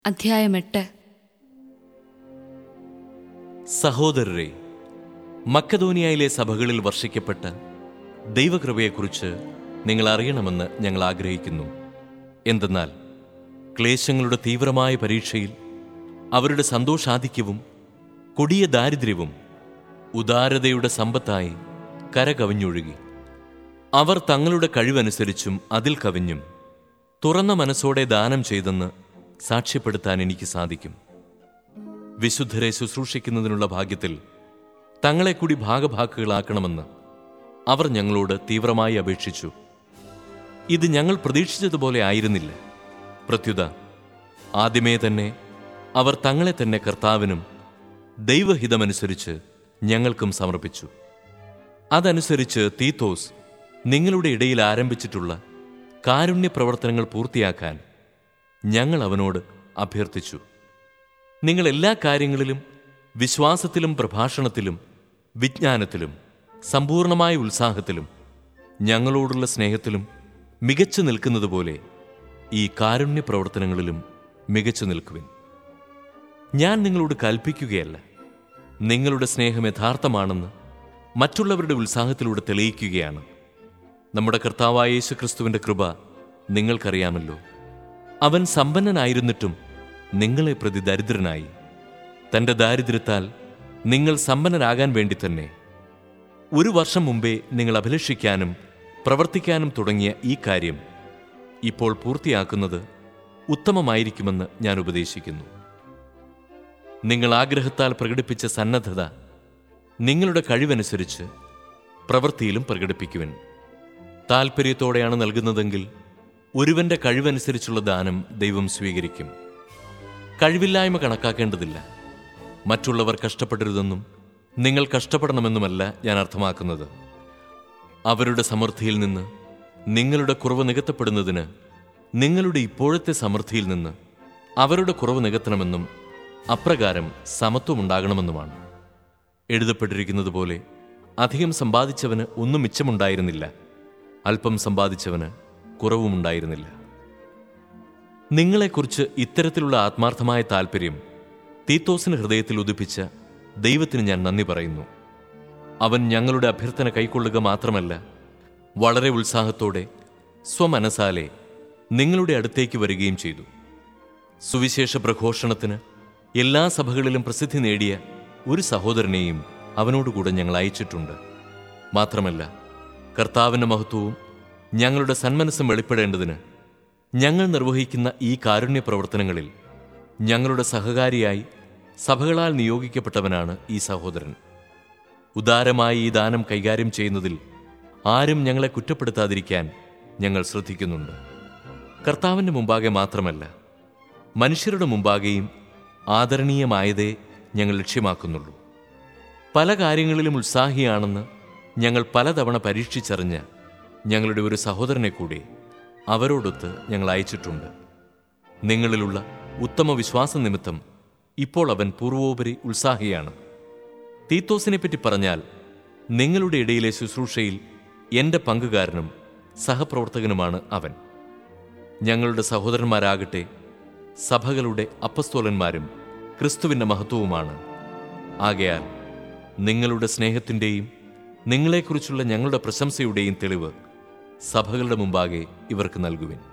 അധ്യായം എട്ട് സഹോദരരെ മക്കധോനിയയിലെ സഭകളിൽ വർഷിക്കപ്പെട്ട ദൈവകൃപയെക്കുറിച്ച് നിങ്ങൾ അറിയണമെന്ന് ഞങ്ങൾ ആഗ്രഹിക്കുന്നു എന്തെന്നാൽ ക്ലേശങ്ങളുടെ തീവ്രമായ പരീക്ഷയിൽ അവരുടെ സന്തോഷാധിക്യവും കൊടിയ ദാരിദ്ര്യവും ഉദാരതയുടെ സമ്പത്തായി കരകവിഞ്ഞൊഴുകി അവർ തങ്ങളുടെ കഴിവനുസരിച്ചും അതിൽ കവിഞ്ഞും തുറന്ന മനസ്സോടെ ദാനം ചെയ്തെന്ന് സാക്ഷ്യപ്പെടുത്താൻ എനിക്ക് സാധിക്കും വിശുദ്ധരെ ശുശ്രൂഷിക്കുന്നതിനുള്ള ഭാഗ്യത്തിൽ തങ്ങളെ കൂടി ഭാഗഭാക്കുകളാക്കണമെന്ന് അവർ ഞങ്ങളോട് തീവ്രമായി അപേക്ഷിച്ചു ഇത് ഞങ്ങൾ പ്രതീക്ഷിച്ചതുപോലെ ആയിരുന്നില്ല പ്രത്യുത ആദ്യമേ തന്നെ അവർ തങ്ങളെ തന്നെ കർത്താവിനും ദൈവഹിതമനുസരിച്ച് ഞങ്ങൾക്കും സമർപ്പിച്ചു അതനുസരിച്ച് തീത്തോസ് നിങ്ങളുടെ ഇടയിൽ ആരംഭിച്ചിട്ടുള്ള കാരുണ്യ പ്രവർത്തനങ്ങൾ പൂർത്തിയാക്കാൻ ഞങ്ങൾ അവനോട് അഭ്യർത്ഥിച്ചു നിങ്ങൾ എല്ലാ കാര്യങ്ങളിലും വിശ്വാസത്തിലും പ്രഭാഷണത്തിലും വിജ്ഞാനത്തിലും സമ്പൂർണമായ ഉത്സാഹത്തിലും ഞങ്ങളോടുള്ള സ്നേഹത്തിലും മികച്ചു നിൽക്കുന്നതുപോലെ ഈ കാരുണ്യ പ്രവർത്തനങ്ങളിലും മികച്ചു നിൽക്കുവിൻ ഞാൻ നിങ്ങളോട് കൽപ്പിക്കുകയല്ല നിങ്ങളുടെ സ്നേഹം യഥാർത്ഥമാണെന്ന് മറ്റുള്ളവരുടെ ഉത്സാഹത്തിലൂടെ തെളിയിക്കുകയാണ് നമ്മുടെ കർത്താവായ യേശു ക്രിസ്തുവിൻ്റെ കൃപ നിങ്ങൾക്കറിയാമല്ലോ അവൻ സമ്പന്നനായിരുന്നിട്ടും നിങ്ങളെ പ്രതി ദരിദ്രനായി തൻ്റെ ദാരിദ്ര്യത്താൽ നിങ്ങൾ സമ്പന്നരാകാൻ വേണ്ടി തന്നെ ഒരു വർഷം മുമ്പേ നിങ്ങൾ അഭിലഷിക്കാനും പ്രവർത്തിക്കാനും തുടങ്ങിയ ഈ കാര്യം ഇപ്പോൾ പൂർത്തിയാക്കുന്നത് ഉത്തമമായിരിക്കുമെന്ന് ഞാൻ ഉപദേശിക്കുന്നു നിങ്ങൾ ആഗ്രഹത്താൽ പ്രകടിപ്പിച്ച സന്നദ്ധത നിങ്ങളുടെ കഴിവനുസരിച്ച് പ്രവൃത്തിയിലും പ്രകടിപ്പിക്കുവിൻ താൽപ്പര്യത്തോടെയാണ് നൽകുന്നതെങ്കിൽ ഒരുവന്റെ കഴിവനുസരിച്ചുള്ള ദാനം ദൈവം സ്വീകരിക്കും കഴിവില്ലായ്മ കണക്കാക്കേണ്ടതില്ല മറ്റുള്ളവർ കഷ്ടപ്പെടരുതെന്നും നിങ്ങൾ കഷ്ടപ്പെടണമെന്നുമല്ല ഞാൻ അർത്ഥമാക്കുന്നത് അവരുടെ സമൃദ്ധിയിൽ നിന്ന് നിങ്ങളുടെ കുറവ് നികത്തപ്പെടുന്നതിന് നിങ്ങളുടെ ഇപ്പോഴത്തെ സമൃദ്ധിയിൽ നിന്ന് അവരുടെ കുറവ് നികത്തണമെന്നും അപ്രകാരം സമത്വമുണ്ടാകണമെന്നുമാണ് എഴുതപ്പെട്ടിരിക്കുന്നത് പോലെ അധികം സമ്പാദിച്ചവന് ഒന്നും മിച്ചമുണ്ടായിരുന്നില്ല അല്പം സമ്പാദിച്ചവന് കുറവുമുണ്ടായിരുന്നില്ല നിങ്ങളെക്കുറിച്ച് ഇത്തരത്തിലുള്ള ആത്മാർത്ഥമായ താല്പര്യം തീത്തോസിന് ഹൃദയത്തിൽ ഉദിപ്പിച്ച ദൈവത്തിന് ഞാൻ നന്ദി പറയുന്നു അവൻ ഞങ്ങളുടെ അഭ്യർത്ഥന കൈക്കൊള്ളുക മാത്രമല്ല വളരെ ഉത്സാഹത്തോടെ സ്വമനസാലെ നിങ്ങളുടെ അടുത്തേക്ക് വരികയും ചെയ്തു സുവിശേഷ പ്രഘോഷണത്തിന് എല്ലാ സഭകളിലും പ്രസിദ്ധി നേടിയ ഒരു സഹോദരനെയും അവനോടുകൂടെ ഞങ്ങൾ അയച്ചിട്ടുണ്ട് മാത്രമല്ല കർത്താവിൻ്റെ മഹത്വവും ഞങ്ങളുടെ സന്മനസ്സും വെളിപ്പെടേണ്ടതിന് ഞങ്ങൾ നിർവഹിക്കുന്ന ഈ കാരുണ്യ പ്രവർത്തനങ്ങളിൽ ഞങ്ങളുടെ സഹകാരിയായി സഭകളാൽ നിയോഗിക്കപ്പെട്ടവനാണ് ഈ സഹോദരൻ ഉദാരമായി ഈ ദാനം കൈകാര്യം ചെയ്യുന്നതിൽ ആരും ഞങ്ങളെ കുറ്റപ്പെടുത്താതിരിക്കാൻ ഞങ്ങൾ ശ്രദ്ധിക്കുന്നുണ്ട് കർത്താവിൻ്റെ മുമ്പാകെ മാത്രമല്ല മനുഷ്യരുടെ മുമ്പാകെയും ആദരണീയമായതേ ഞങ്ങൾ ലക്ഷ്യമാക്കുന്നുള്ളൂ പല കാര്യങ്ങളിലും ഉത്സാഹിയാണെന്ന് ഞങ്ങൾ പലതവണ പരീക്ഷിച്ചറിഞ്ഞ ഞങ്ങളുടെ ഒരു സഹോദരനെ കൂടി അവരോടൊത്ത് ഞങ്ങൾ അയച്ചിട്ടുണ്ട് നിങ്ങളിലുള്ള ഉത്തമ വിശ്വാസ നിമിത്തം ഇപ്പോൾ അവൻ പൂർവോപരി ഉത്സാഹിയാണ് തീത്തോസിനെ പറ്റി പറഞ്ഞാൽ നിങ്ങളുടെ ഇടയിലെ ശുശ്രൂഷയിൽ എൻ്റെ പങ്കുകാരനും സഹപ്രവർത്തകനുമാണ് അവൻ ഞങ്ങളുടെ സഹോദരന്മാരാകട്ടെ സഭകളുടെ അപ്പസ്തോലന്മാരും ക്രിസ്തുവിൻ്റെ മഹത്വവുമാണ് ആകയാൽ നിങ്ങളുടെ സ്നേഹത്തിൻ്റെയും നിങ്ങളെക്കുറിച്ചുള്ള ഞങ്ങളുടെ പ്രശംസയുടെയും തെളിവ് സഭകളുടെ മുമ്പാകെ ഇവർക്ക് നൽകുവിൻ